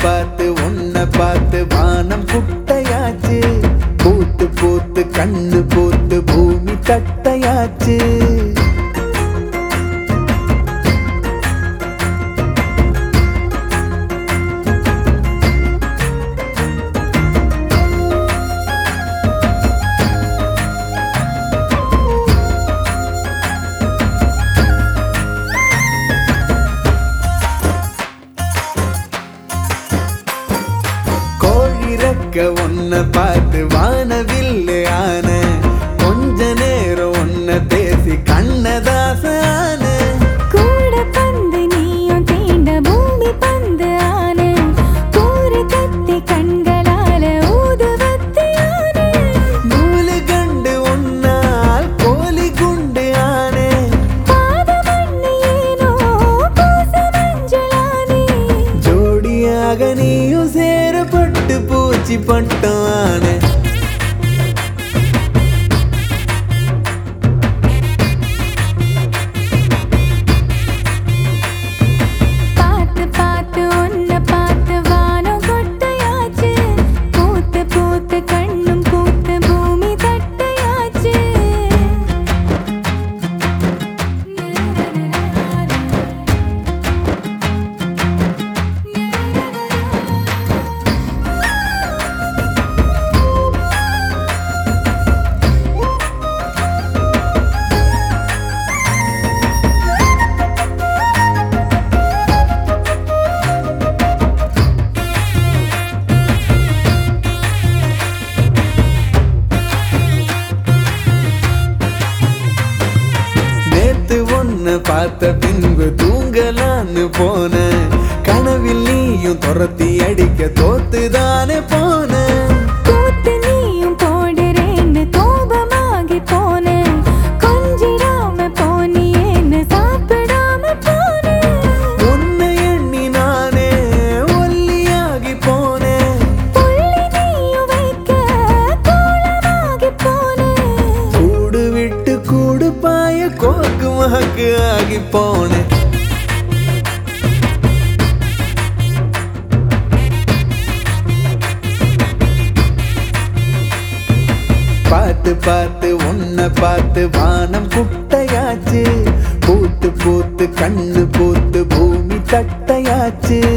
பார்த்து உன்னை பார்த்து வானம் குட்டையாச்சு பூத்து பூத்து கண்ணு பூத்து பூமி தட்டையாச்சு கோழிறக்க உன்னை பார்த்து வானவில்லு ஆன கொஞ்ச நேரம் உன்னை பேசி கண்ணதாச ஆன கூட பந்து நீயும் தீண்ட பூமி பந்து ஆன கூறு கத்தி கண்களால ஊதுவத்தி ஆன நூலு கண்டு உன்னால் கோழி குண்டு ஆன பாதமண்ணு ஏனோ பூச மஞ்சளானே ஜோடியாக நீயும் சேரப்பட்டு பூச்சி பட்டம் ஆன பார்த்து பார்த்து உன்னை பார்த்து வானம் கொட்டையாச்சு பூத்து பூத்து கண்ணும் பூத்து பூமி தட்டையாச்சு நேத்து ஒன்னு பார்த்த பின்பு தூங்கலான்னு போன கனவில் நீயும் துரத்தி அடிக்க தோத்துதானே போன கூத்து நீயும் போடுறேன்னு கோபமாகி போனேன் கொஞ்சிடாம போனியேன்னு சாப்பிடாம போனேன் உன்னை எண்ணி நானே ஒல்லியாகி போனேன் புள்ளி நீயும் வைக்க கோலமாகி போனேன் கூடு விட்டு கூடு பாய கோக்கு மகக்கு ஆகி போனேன் பார்த்து பார்த்து உன்னை பார்த்து வானம் குட்டையாச்சு பூத்து பூத்து கண்ணு பூத்து பூமி தட்டையாச்சு